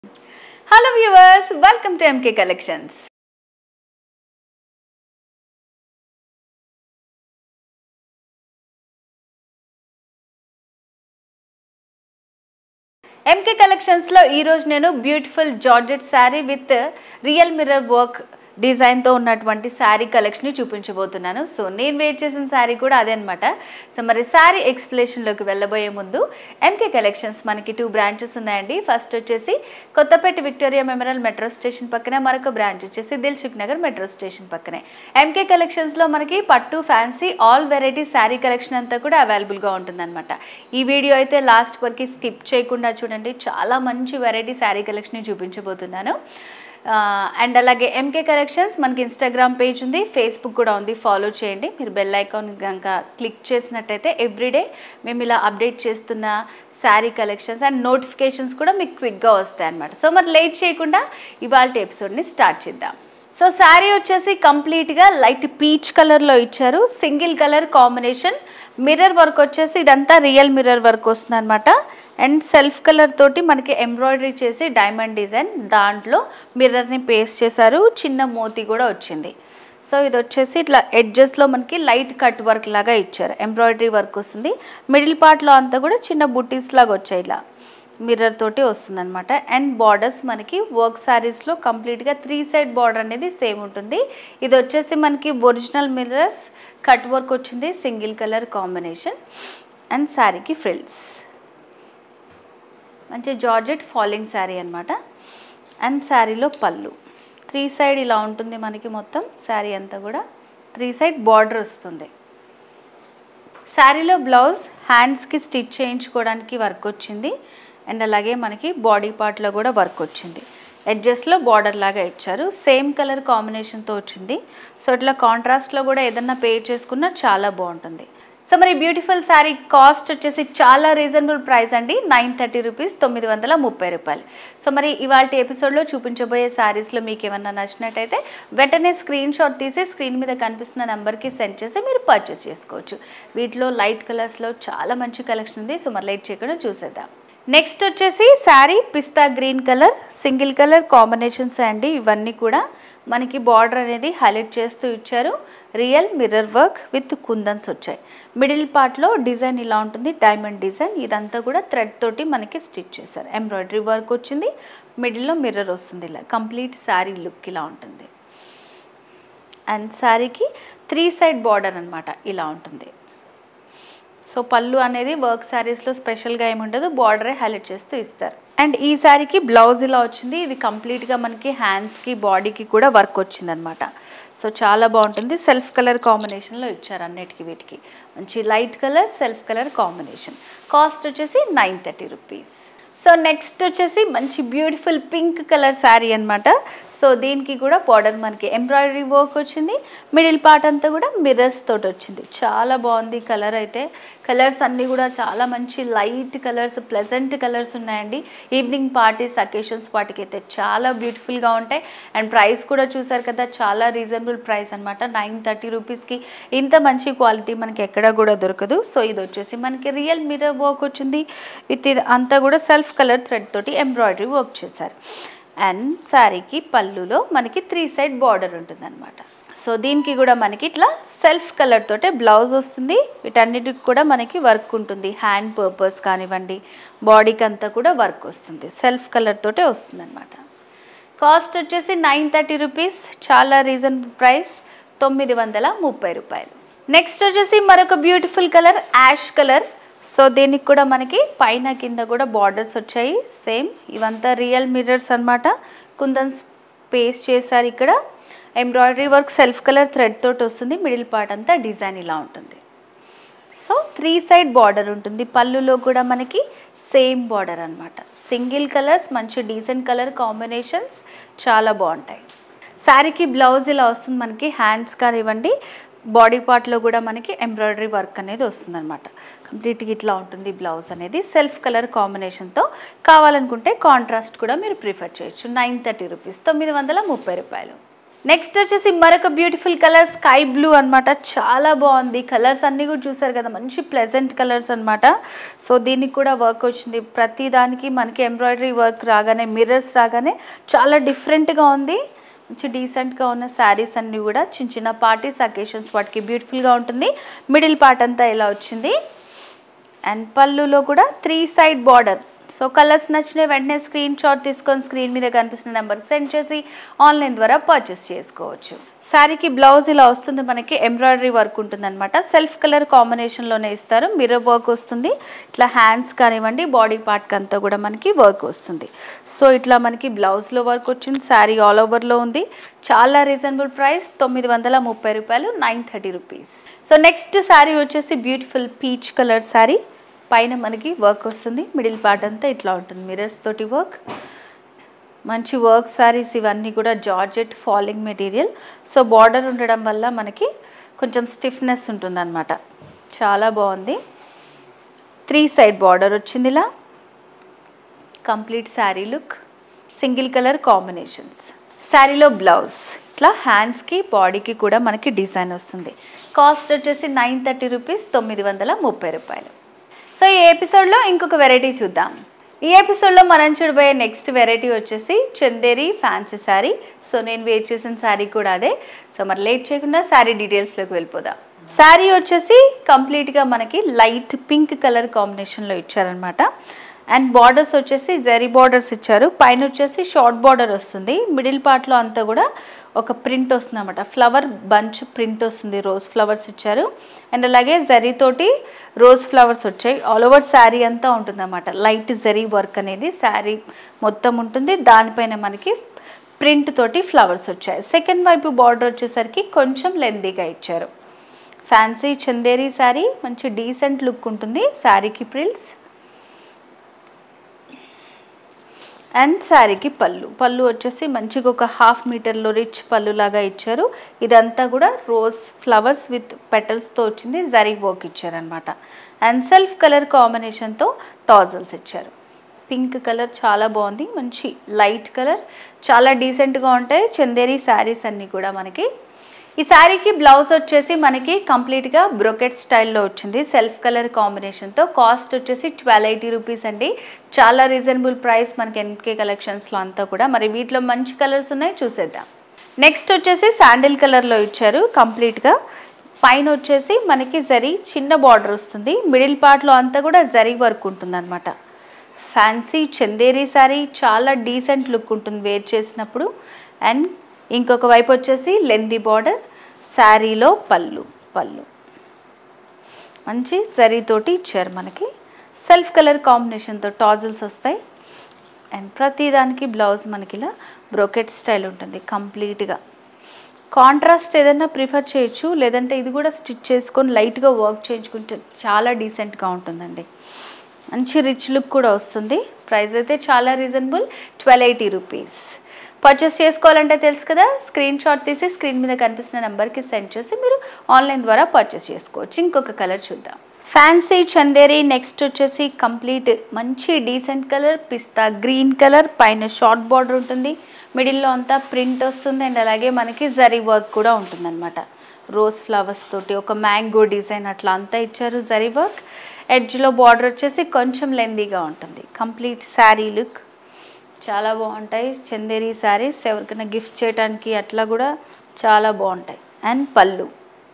hello viewers welcome to M K collections M K కలెక్షన్స్లో ఈరోజు నేను beautiful georgette sari with real mirror work డిజైన్తో ఉన్నటువంటి శారీ కలెక్షన్ని చూపించబోతున్నాను సో నేను వెయిట్ చేసిన శారీ కూడా అదే అనమాట సో మరి శారీ ఎక్స్ప్లెనేషన్లోకి వెళ్ళబోయే ముందు ఎంకే కలెక్షన్స్ మనకి టూ బ్రాంచెస్ ఉన్నాయండి ఫస్ట్ వచ్చేసి Kothapet Victoria memorial metro station పక్కన మరొక బ్రాంచ్ వచ్చేసి దిల్సుఖ్ నగర్ మెట్రో స్టేషన్ పక్కనే ఎంకే కలెక్షన్స్లో మనకి పట్టు fancy all variety sari collection అంతా కూడా అవైలబుల్గా ఉంటుందన్నమాట ఈ వీడియో అయితే లాస్ట్ వరకు స్కిప్ చేయకుండా చూడండి చాలా మంచి వెరైటీ శారీ కలెక్షన్ చూపించబోతున్నాను అండ్ అలాగే ఎంకే కలెక్షన్స్ మనకి ఇన్స్టాగ్రామ్ పేజ్ ఉంది ఫేస్బుక్ కూడా ఉంది ఫాలో చేయండి మీరు బెల్ ఐకాన్ కనుక క్లిక్ చేసినట్టయితే ఎవ్రీడే మేము ఇలా అప్డేట్ చేస్తున్న శారీ కలెక్షన్స్ అండ్ నోటిఫికేషన్స్ కూడా మీకు క్విక్గా వస్తాయి అన్నమాట సో మరి లేట్ చేయకుండా ఇవాళ ఎపిసోడ్ని స్టార్ట్ చేద్దాం సో శారీ వచ్చేసి కంప్లీట్గా లైట్ పీచ్ కలర్లో ఇచ్చారు single colour combination mirror work వచ్చేసి ఇదంతా రియల్ మిర్రర్ వర్క్ వస్తుంది అనమాట అండ్ సెల్ఫ్ కలర్ తోటి మనకి ఎంబ్రాయిడరీ చేసి డైమండ్ డిజైన్ దాంట్లో మిర్రర్ని పేస్ట్ చేశారు చిన్న మోతి కూడా వచ్చింది సో ఇది వచ్చేసి ఇట్లా ఎడ్జెస్లో మనకి లైట్ కట్ వర్క్ లాగా ఇచ్చారు ఎంబ్రాయిడరీ వర్క్ వస్తుంది మిడిల్ పార్ట్లో అంతా కూడా చిన్న బుటీస్ లాగా వచ్చాయి ఇలా మిర్రర్ తోటి వస్తుందన్నమాట అండ్ బార్డర్స్ మనకి వర్క్ శారీస్లో కంప్లీట్గా త్రీ సైడ్ బార్డర్ అనేది సేమ్ ఉంటుంది ఇది వచ్చేసి మనకి ఒరిజినల్ మిర్రర్స్ కట్ వర్క్ వచ్చింది సింగిల్ కలర్ కాంబినేషన్ అండ్ శారీకి ఫ్రిల్స్ మంచి జార్జెట్ ఫాలింగ్ శారీ అనమాట అండ్ శారీలో పళ్ళు త్రీ సైడ్ ఇలా ఉంటుంది మనకి మొత్తం శారీ అంతా కూడా త్రీ సైడ్ బార్డర్ వస్తుంది శారీలో బ్లౌజ్ హ్యాండ్స్కి స్టిచ్ చేయించుకోవడానికి వర్క్ వచ్చింది అండ్ అలాగే మనకి బాడీ పార్ట్లో కూడా వర్క్ వచ్చింది ఎడ్జస్ట్లో బార్డర్ లాగా ఇచ్చారు సేమ్ కలర్ కాంబినేషన్తో వచ్చింది సో ఇట్లా కాంట్రాస్ట్లో కూడా ఏదన్నా పే చేసుకున్నా చాలా బాగుంటుంది సో మరి బ్యూటిఫుల్ శారీ కాస్ట్ వచ్చేసి చాలా రీజనబుల్ ప్రైస్ అండి నైన్ థర్టీ రూపీస్ తొమ్మిది వందల ముప్పై రూపాయలు సో మరి ఇవాళ ఎపిసోడ్లో చూపించబోయే శారీస్లో మీకు ఏమన్నా నచ్చినట్టయితే వెంటనే స్క్రీన్ షాట్ తీసి స్క్రీన్ మీద కనిపిస్తున్న నెంబర్కి సెండ్ చేసి మీరు పర్చేస్ చేసుకోవచ్చు వీటిలో లైట్ కలర్స్లో చాలా మంచి కలెక్షన్ ఉంది సో మరి లైట్ చేయకుండా చూసేద్దాం నెక్స్ట్ వచ్చేసి sari pista green colour single colour combinations అండి ఇవన్నీ కూడా మనకి బార్డర్ అనేది హైలైట్ చేస్తూ ఇచ్చారు real mirror work with kundans వచ్చాయి మిడిల్ పార్ట్లో డిజైన్ ఇలా ఉంటుంది డైమండ్ డిజైన్ ఇదంతా కూడా థ్రెడ్ తోటి మనకి స్టిచ్ చేశారు ఎంబ్రాయిడరీ వర్క్ వచ్చింది మిడిల్లో మిర్రర్ వస్తుంది ఇలా కంప్లీట్ శారీ లుక్ ఇలా ఉంటుంది అండ్ శారీకి త్రీ సైడ్ బార్డర్ అనమాట ఇలా ఉంటుంది సో పళ్ళు అనేది వర్క్ శారీస్లో స్పెషల్గా ఏమి ఉండదు బార్డరే హైలైట్ చేస్తూ ఇస్తారు అండ్ ఈ శారీకి బ్లౌజ్ ఇలా వచ్చింది ఇది కంప్లీట్గా మనకి హ్యాండ్స్కి బాడీకి కూడా వర్క్ వచ్చిందనమాట సో చాలా బాగుంటుంది సెల్ఫ్ కలర్ కాంబినేషన్లో ఇచ్చారు అన్నిటికీ వీటికి మంచి light colour self colour combination cost వచ్చేసి nine thirty rupees so next వచ్చేసి మంచి బ్యూటిఫుల్ పింక్ కలర్ శారీ అనమాట సో దీనికి కూడా బార్డర్ మనకి ఎంబ్రాయిడరీ వర్క్ వచ్చింది మిడిల్ పార్ట్ అంతా కూడా మిర్రర్స్ తోటి వచ్చింది చాలా బాగుంది కలర్ అయితే కలర్స్ అన్నీ కూడా చాలా మంచి లైట్ కలర్స్ ప్లెజెంట్ కలర్స్ ఉన్నాయండి ఈవినింగ్ పార్టీస్ అకేషన్స్ వాటికి అయితే చాలా బ్యూటిఫుల్గా ఉంటాయి అండ్ ప్రైస్ కూడా చూసారు కదా చాలా రీజనబుల్ ప్రైస్ అనమాట నైన్ థర్టీ రూపీస్కి ఇంత మంచి క్వాలిటీ మనకి ఎక్కడ కూడా దొరకదు సో ఇది వచ్చేసి మనకి రియల్ మిర్రర్ వర్క్ వచ్చింది విత్ ఇది అంతా కూడా సెల్ఫ్ కలర్ థ్రెడ్ తోటి ఎంబ్రాయిడరీ వర్క్ చేశారు అండ్ శారీకి పళ్ళులో మనకి త్రీ సైడ్ బార్డర్ ఉంటుందన్నమాట సో దీనికి కూడా మనకి ఇట్లా సెల్ఫ్ కలర్ తోటే బ్లౌజ్ వస్తుంది వీటన్నిటికి కూడా మనకి వర్క్ ఉంటుంది హ్యాండ్ పర్పస్ కానివ్వండి బాడీకి అంతా కూడా వర్క్ వస్తుంది సెల్ఫ్ కలర్ తోటే వస్తుంది అనమాట కాస్ట్ వచ్చేసి నైన్ థర్టీ రూపీస్ చాలా రీజనబుల్ ప్రైస్ తొమ్మిది వందల ముప్పై రూపాయలు నెక్స్ట్ వచ్చేసి మరొక beautiful colour ash colour so దీనికి కూడా మనకి పైన కింద కూడా బార్డర్స్ వచ్చాయి సేమ్ ఇవంతా రియల్ మిర్రర్స్ అనమాట కుందన్స్ పేస్ట్ చేశారు ఇక్కడ embroidery work self colour thread తోటి వస్తుంది మిడిల్ పార్ట్ అంతా డిజైన్ ఇలా ఉంటుంది సో త్రీ సైడ్ బార్డర్ ఉంటుంది పళ్ళులో కూడా మనకి సేమ్ బార్డర్ అనమాట సింగిల్ కలర్స్ మంచి డీసెంట్ కలర్ కాంబినేషన్స్ చాలా బాగుంటాయి శారీకి బ్లౌజ్ ఇలా వస్తుంది మనకి హ్యాండ్స్ కానివ్వండి బాడీ పార్ట్లో కూడా మనకి ఎంబ్రాయిడరీ వర్క్ అనేది వస్తుందన్నమాట కంప్లీట్గా ఇట్లా ఉంటుంది బ్లౌజ్ అనేది సెల్ఫ్ కలర్ కాంబినేషన్తో కావాలనుకుంటే కాంట్రాస్ట్ కూడా మీరు ప్రిఫర్ చేయొచ్చు నైన్ థర్టీ రూపీస్ తొమ్మిది వందల ముప్పై రూపాయలు నెక్స్ట్ వచ్చేసి మరొక బ్యూటిఫుల్ కలర్ స్కై బ్లూ అన్నమాట చాలా బాగుంది కలర్స్ అన్నీ కూడా చూసారు కదా మంచి ప్లెజెంట్ కలర్స్ అన్నమాట సో దీనికి కూడా వర్క్ వచ్చింది ప్రతి దానికి మనకి ఎంబ్రాయిడరీ వర్క్ రాగానే మిర్రర్స్ రాగానే చాలా డిఫరెంట్గా ఉంది మంచి డీసెంట్గా ఉన్న శారీస్ అన్నీ కూడా చిన్న చిన్న పార్టీస్ అకేషన్స్ వాటికి బ్యూటిఫుల్గా ఉంటుంది మిడిల్ పార్ట్ అంతా ఇలా వచ్చింది అండ్ పళ్ళులో కూడా three side border so colours నచ్చిన వెంటనే స్క్రీన్ షాట్ తీసుకొని స్క్రీన్ మీద కనిపిస్తున్న నెంబర్కి సెండ్ చేసి ఆన్లైన్ ద్వారా పర్చేస్ చేసుకోవచ్చు శారీకి బ్లౌజ్ ఇలా వస్తుంది మనకి ఎంబ్రాయిడరీ వర్క్ ఉంటుందన్నమాట సెల్ఫ్ కలర్ కాంబినేషన్లోనే ఇస్తారు మిర్రర్ వర్క్ వస్తుంది ఇట్లా హ్యాండ్స్ కానివ్వండి బాడీ పార్ట్కి అంతా కూడా మనకి వర్క్ వస్తుంది సో ఇట్లా మనకి బ్లౌజ్లో వర్క్ వచ్చింది శారీ ఆల్ ఓవర్లో ఉంది చాలా రీజనబుల్ ప్రైస్ తొమ్మిది వందల ముప్పై రూపాయలు nine thirty rupees so next sari వచ్చేసి బ్యూటిఫుల్ పీచ్ కలర్ శారీ పైన మనకి వర్క్ వస్తుంది మిడిల్ పార్ట్ అంతా ఇట్లా ఉంటుంది మిరర్స్ తోటి వర్క్ మంచి వర్క్ శారీస్ ఇవన్నీ కూడా georgette falling material so border ఉండడం వల్ల మనకి కొంచెం స్టిఫ్నెస్ ఉంటుందన్నమాట చాలా బాగుంది త్రీ సైడ్ బార్డర్ వచ్చింది ఇలా complete sari look single colour combinations శారీలో బ్లౌజ్ ఇట్లా హ్యాండ్స్కి బాడీకి కూడా మనకి డిజైన్ వస్తుంది కాస్ట్ వచ్చేసి నైన్ థర్టీ రూపీస్ తొమ్మిది వందల ముప్పై రూపాయలు సో ఈ ఎపిసోడ్లో ఇంకొక వెరైటీ చూద్దాం ఈ ఎపిసోడ్లో మనం చూడబోయే నెక్స్ట్ వెరైటీ వచ్చేసి చందేరి ఫ్యాన్సీ శారీ సో నేను వేర్ చేసిన శారీ కూడా అదే సో మరి లేట్ చేయకుండా శారీ డీటెయిల్స్లోకి వెళ్ళిపోదాం శారీ వచ్చేసి కంప్లీట్గా మనకి లైట్ పింక్ కలర్ కాంబినేషన్లో ఇచ్చారనమాట అండ్ బార్డర్స్ వచ్చేసి జరీ బార్డర్స్ ఇచ్చారు పైన వచ్చేసి షార్ట్ బార్డర్ వస్తుంది మిడిల్ పార్ట్లో అంతా కూడా ఒక ప్రింట్ వస్తుంది అనమాట ఫ్లవర్ బంచ్ ప్రింట్ వస్తుంది రోజ్ ఫ్లవర్స్ ఇచ్చారు అండ్ అలాగే జరీతోటి రోజ్ ఫ్లవర్స్ వచ్చాయి ఆల్ ఓవర్ శారీ అంతా ఉంటుందన్నమాట లైట్ జరీ వర్క్ అనేది శారీ మొత్తం ఉంటుంది దానిపైన మనకి ప్రింట్ తోటి ఫ్లవర్స్ వచ్చాయి సెకండ్ వైపు బార్డర్ వచ్చేసరికి కొంచెం లెందీగా ఇచ్చారు ఫ్యాన్సీ చందేరి శారీ మంచి డీసెంట్ లుక్ ఉంటుంది శారీకి ప్రిల్స్ అండ్ శారీకి పళ్ళు పళ్ళు వచ్చేసి మంచిగా ఒక హాఫ్ మీటర్లో రిచ్ పళ్ళు లాగా ఇచ్చారు ఇదంతా కూడా రోజ్ ఫ్లవర్స్ విత్ పెటల్స్తో వచ్చింది జరీ వర్క్ ఇచ్చారనమాట అండ్ సెల్ఫ్ కలర్ కాంబినేషన్తో టాజల్స్ ఇచ్చారు పింక్ కలర్ చాలా బాగుంది మంచి లైట్ కలర్ చాలా డీసెంట్గా ఉంటాయి చందేరి శారీస్ అన్నీ కూడా మనకి ఈ శారీకి బ్లౌజ్ వచ్చేసి మనకి కంప్లీట్గా బ్రొకెట్ స్టైల్లో వచ్చింది సెల్ఫ్ కలర్ కాంబినేషన్తో కాస్ట్ వచ్చేసి ట్వెల్వ్ ఎయిటీ రూపీస్ అండి చాలా రీజనబుల్ ప్రైస్ మనకి ఎన్కే కలెక్షన్స్లో అంతా కూడా మరి వీటిలో మంచి కలర్స్ ఉన్నాయి చూసేద్దాం నెక్స్ట్ వచ్చేసి శాండిల్ కలర్లో ఇచ్చారు కంప్లీట్గా పైన వచ్చేసి మనకి జరీ చిన్న బార్డర్ వస్తుంది మిడిల్ పార్ట్లో అంతా కూడా జరీ వర్క్ ఉంటుందన్నమాట ఫ్యాన్సీ చందేరి శారీ చాలా డీసెంట్ లుక్ ఉంటుంది వేర్ చేసినప్పుడు అండ్ ఇంకొక వైపు వచ్చేసి లెంది బార్డర్ శారీలో పళ్ళు పళ్ళు మంచి జరీతోటి ఇచ్చారు మనకి సెల్ఫ్ కలర్ కాంబినేషన్తో టాజిల్స్ వస్తాయి అండ్ ప్రతి దానికి బ్లౌజ్ మనకి ఇలా బ్రోకెట్ స్టైల్ ఉంటుంది కంప్లీట్గా కాంట్రాస్ట్ ఏదైనా ప్రిఫర్ చేయొచ్చు లేదంటే ఇది కూడా స్టిచ్ చేసుకొని లైట్గా వర్క్ చేయించుకుంటే చాలా డీసెంట్గా ఉంటుందండి మంచి రిచ్ లుక్ కూడా వస్తుంది ప్రైస్ అయితే చాలా reasonable twelve eighty rupees purchase చేసుకోవాలంటే తెలుసు కదా స్క్రీన్ షాట్ తీసి స్క్రీన్ మీద కనిపిస్తున్న నెంబర్కి సెండ్ చేసి మీరు ఆన్లైన్ ద్వారా పర్చేస్ చేసుకోవచ్చు ఇంకొక కలర్ చూద్దాం ఫ్యాన్సీ చందేరి నెక్స్ట్ వచ్చేసి కంప్లీట్ మంచి decent colour pista green colour పైన షార్ట్ బార్డర్ ఉంటుంది మిడిల్లో అంతా ప్రింట్ వస్తుంది అండ్ అలాగే మనకి జరీ వర్క్ కూడా ఉంటుందన్నమాట రోజ్ ఫ్లవర్స్ తోటి ఒక మ్యాంగో డిజైన్ అట్లా అంతా ఇచ్చారు జరీ వర్క్ ఎడ్జ్లో బార్డర్ వచ్చేసి కొంచెం లెందీగా ఉంటుంది కంప్లీట్ శారీ లుక్ చాలా బాగుంటాయి చందేరి శారీస్ ఎవరికైనా గిఫ్ట్ చేయడానికి అట్లా కూడా చాలా బాగుంటాయి అండ్ పళ్ళు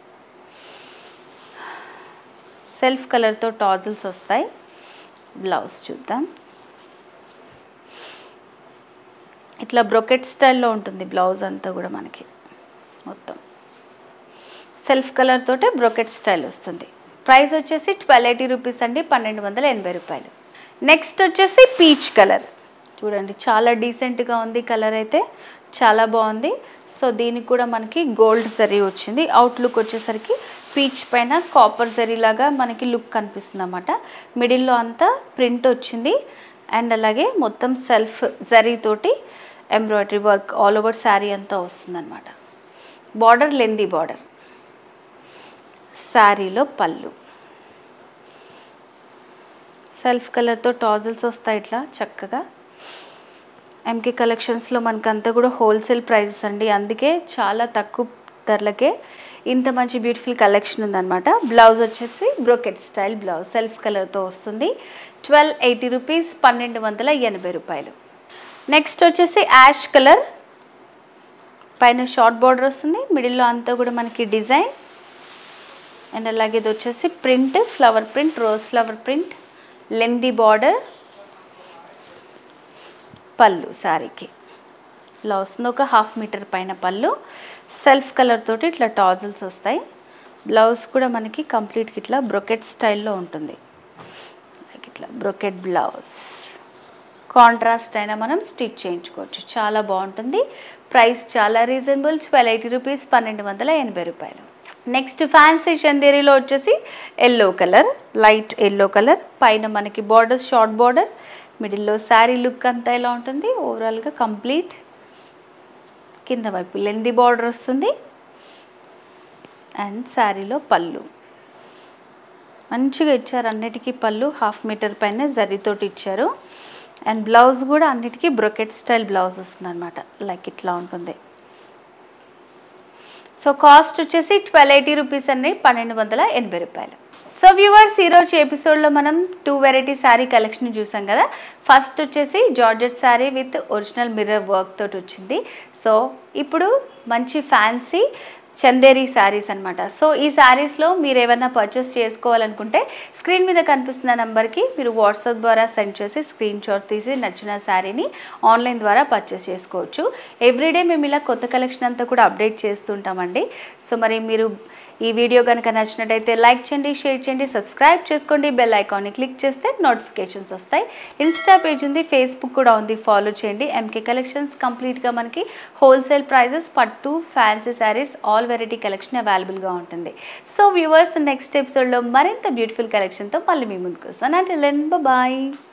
సెల్ఫ్ కలర్తో టాజిల్స్ వస్తాయి బ్లౌజ్ చూద్దాం ఇట్లా బ్రొకెట్ స్టైల్లో ఉంటుంది బ్లౌజ్ అంతా కూడా మనకి మొత్తం సెల్ఫ్ కలర్ తోటే బ్రొకెట్ స్టైల్ వస్తుంది ప్రైస్ వచ్చేసి ట్వెల్వ్ ఎయిటీ రూపీస్ అండి పన్నెండు వందల ఎనభై రూపాయలు నెక్స్ట్ వచ్చేసి పీచ్ కలర్ చూడండి చాలా డీసెంట్గా ఉంది కలర్ అయితే చాలా బాగుంది సో దీనికి కూడా మనకి గోల్డ్ జరీ వచ్చింది అవుట్ లుక్ వచ్చేసరికి పీచ్ పైన కాపర్ జరీ లాగా మనకి లుక్ కనిపిస్తుంది అన్నమాట మిడిల్లో అంతా ప్రింట్ వచ్చింది అండ్ అలాగే మొత్తం సెల్ఫ్ జరీతోటి embroidery work all over sari అంతా వస్తుందన్నమాట బార్డర్ లెందీ బార్డర్ శారీలో పళ్ళు సెల్ఫ్ కలర్తో టాజిల్స్ వస్తాయి ఇట్లా చక్కగా ఎంకే కలెక్షన్స్లో మనకంతా కూడా హోల్సేల్ ప్రైజెస్ అండి అందుకే చాలా తక్కువ ధరలకే ఇంత మంచి బ్యూటిఫుల్ కలెక్షన్ ఉందన్నమాట బ్లౌజ్ వచ్చేసి బ్రోకెట్ స్టైల్ బ్లౌజ్ సెల్ఫ్ కలర్తో వస్తుంది ట్వెల్వ్ ఎయిటీ రూపీస్ పన్నెండు వందల ఎనభై రూపాయలు నెక్స్ట్ వచ్చేసి యాష్ కలర్ పైన షార్ట్ బార్డర్ వస్తుంది మిడిల్లో అంతా కూడా మనకి డిజైన్ అండ్ అలాగే ఇది వచ్చేసి print flower print rose flower print lengthy border పళ్ళు శారీకి ఇలా వస్తుంది ఒక హాఫ్ మీటర్ పైన పళ్ళు సెల్ఫ్ కలర్ తోటి ఇట్లా టాజల్స్ వస్తాయి బ్లౌజ్ కూడా మనకి కంప్లీట్గా ఇట్లా బ్రొకెట్ స్టైల్లో ఉంటుంది లైక్ ఇట్లా బ్రొకెట్ బ్లౌజ్ కాంట్రాస్ట్ అయినా మనం స్టిచ్ చేయించుకోవచ్చు చాలా బాగుంటుంది ప్రైస్ చాలా రీజనబుల్ ట్వెల్వ్ ఎయిటీ రూపీస్ పన్నెండు వందల ఎనభై రూపాయలు నెక్స్ట్ ఫ్యాన్సీ చందేరిలో వచ్చేసి yellow colour light yellow colour పైన మనకి బార్డర్ షార్ట్ బార్డర్ మిడిల్లో శారీ లుక్ అంతా ఇలా ఉంటుంది ఓవరాల్గా కంప్లీట్ కింద వైపు లెంది బార్డర్ వస్తుంది అండ్ శారీలో పళ్ళు మంచిగా ఇచ్చారు అన్నిటికీ పళ్ళు హాఫ్ మీటర్ పైన జరీతోటి ఇచ్చారు అండ్ బ్లౌజ్ కూడా అన్నిటికీ బ్రొకెట్ స్టైల్ బ్లౌజ్ వస్తుంది అనమాట లైక్ ఇట్లా ఉంటుంది సో కాస్ట్ వచ్చేసి ట్వెల్వ్ ఎయిటీ రూపీస్ అండి పన్నెండు వందల ఎనభై రూపాయలు సో వ్యూవర్స్ ఈరోజు ఎపిసోడ్లో మనం టూ వెరైటీ శారీ కలెక్షన్ చూసాం కదా ఫస్ట్ వచ్చేసి georgette sari with original mirror work తోటి వచ్చింది సో ఇప్పుడు మంచి ఫ్యాన్సీ చందేరి శారీస్ అనమాట సో ఈ శారీస్లో మీరు ఏమైనా పర్చేస్ చేసుకోవాలనుకుంటే స్క్రీన్ మీద కనిపిస్తున్న నెంబర్కి మీరు వాట్సాప్ ద్వారా సెండ్ చేసి స్క్రీన్ షాట్ తీసి నచ్చిన శారీని ఆన్లైన్ ద్వారా పర్చేస్ చేసుకోవచ్చు ఎవ్రీడే మేము ఇలా కొత్త కలెక్షన్ అంతా కూడా అప్డేట్ చేస్తుంటామండి సో మరి మీరు ఈ వీడియో కనుక నచ్చినట్టయితే లైక్ చేయండి షేర్ చేయండి సబ్స్క్రైబ్ చేసుకోండి బెల్ ఐకాన్ని క్లిక్ చేస్తే నోటిఫికేషన్స్ వస్తాయి ఇన్స్టా పేజ్ ఉంది ఫేస్బుక్ కూడా ఉంది ఫాలో చేయండి ఎంకే కలెక్షన్స్ కంప్లీట్గా మనకి హోల్సేల్ ప్రైజెస్ పట్టు fancy saris all variety collection అవైలబుల్గా ఉంటుంది సో వ్యూవర్స్ నెక్స్ట్ ఎపిసోడ్లో మరింత బ్యూటిఫుల్ కలెక్షన్తో మళ్ళీ మీ ముందుకు వస్తాను అంటే లెన్ బాయ్